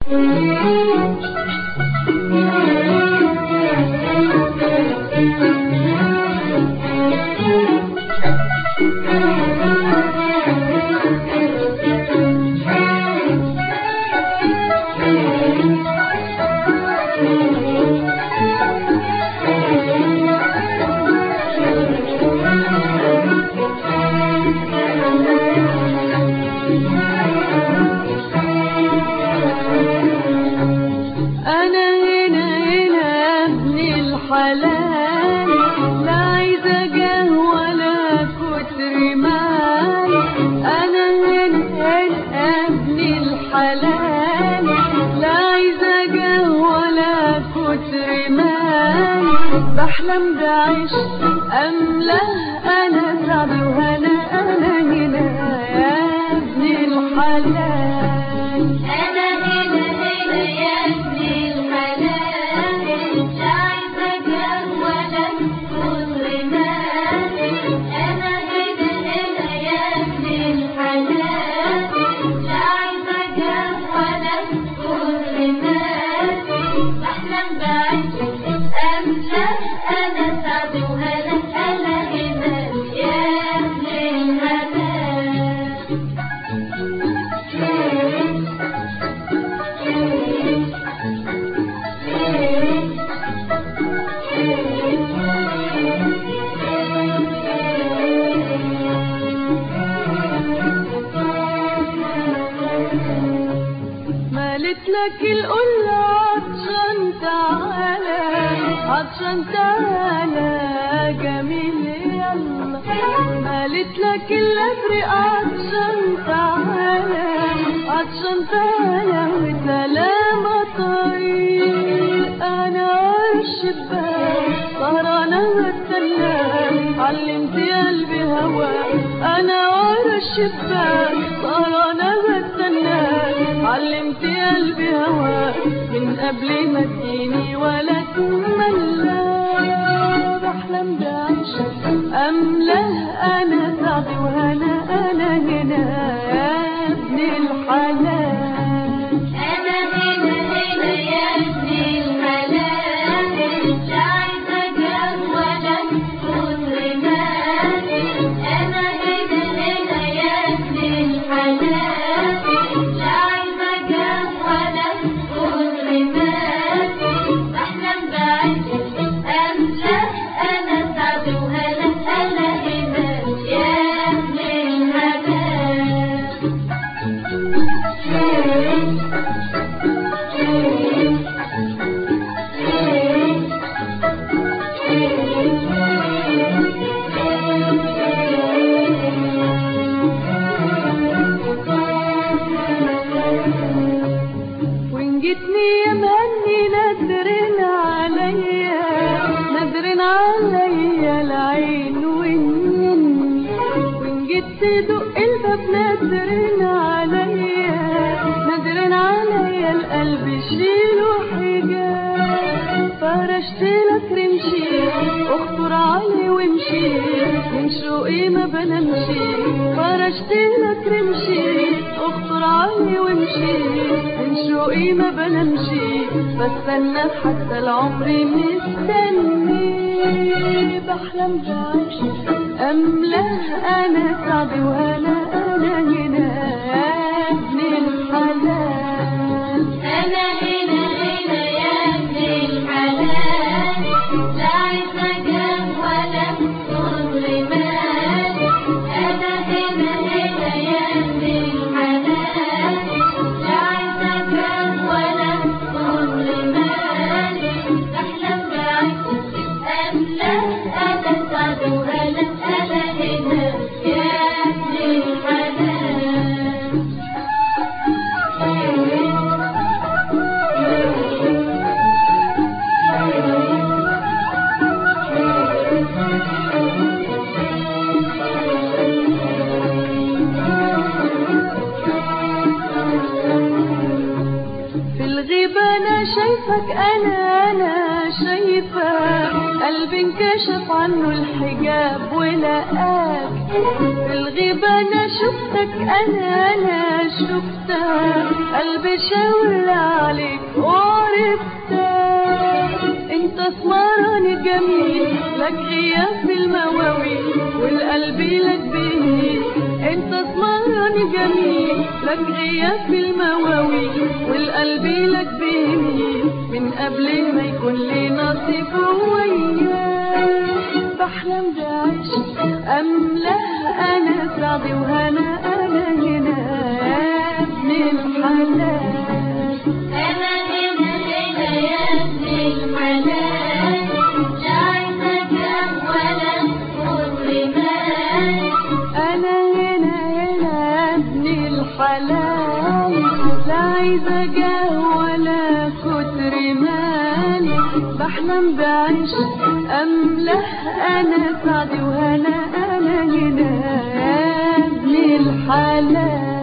انا هنا هنا يا ابن الحلال لا عايزه جاه ولا كتر مال انا هنا هنا يا ابن الحلال لا عايزه جاه ولا كتر مال بحلم بعيش املاه انا سعد وهنا انا هنا يا ابن الحلال أنا هنا هنا يا ابن الحلال لا عايزة جاه ولا كتر مال أنا هنا هنا يا ابن الحلال لا عايزة جاه ولا كتر مال بحلم بعيش أملاه أنا سعد وهلا أنا هنا يا ابن الحلال مالت لك القلة عطشان تعالى عطشان تعالى جميل يلا مالت لك الأبرق عطشان تعالى عطشان تعالى وسلام طريق أنا الشباك سهرانة واستنى علمت قلبي هواك أنا ورا الشباك سهرانة واستنى علمت قلبي هواك من قبل ما تجيني ولا تملى بحلم بعيشك أملاه أنا سعدي وهنا أنا هنا يا ابن الحلال أنا هنا هنا يا ابن الحلال لا عايزة جاه ولا كتر مال أنا هنا هنا يا ابن الحلال لا عايزة جاه ولا كتر مال بحلم بعيش أملاه أنا سعد وهلا أنا هنا يا ابن الحلال وإن جيتني يا مهني نادرين عليا نادرين عليا العين والنين وإن جيت تدق الباب نادرين عليا نادرين عليا القلب شيله حجاب فرشت لك رمشي اخطر علي وامشي من شوقي ما بنمشي فرشت لك رمشي اخطر علي وامشي من شوقي ما بنمشي بستنى حتى العمر مستني بحلم بعيش املاه انا سعدي وهلا انا هنا يا ابن الحلال أنا هنا هنا يا ابن الحلال لا عايزة جاه ولا كتر مال أنا هنا هنا يا ابن الحلال لا عايزة جاه ولا كتر مال بحلم بعيش أملاه أنا سعد وهلا أنا هنا يا ابن الحلال في الغيبة أنا شايفك أنا أنا شايفة قلبي انكشف عنه الحجاب ولقاك في الغيبة أنا شفتك أنا أنا شفتك قلبي شاور مرتاح انت اسمراني جميل لك غياب في المواويل والقلب لك بهيل انت اسمراني جميل لك غياب في المواويل والقلب لك بهيل من قبل ما يكون لي نصيب وياك بحلم بعيش املاه انا سعدي وهنا انا هنا يا ابن الحلال أنا هنا هنا يا ابن الحلال لا عايزة كام ولا كل مال انا هنا هنا يا ابن الحلال لا عايزه جاه ولا كتر مال بحلم بعيش املاه انا سعدي وهنا انا هنا يا ابن الحلال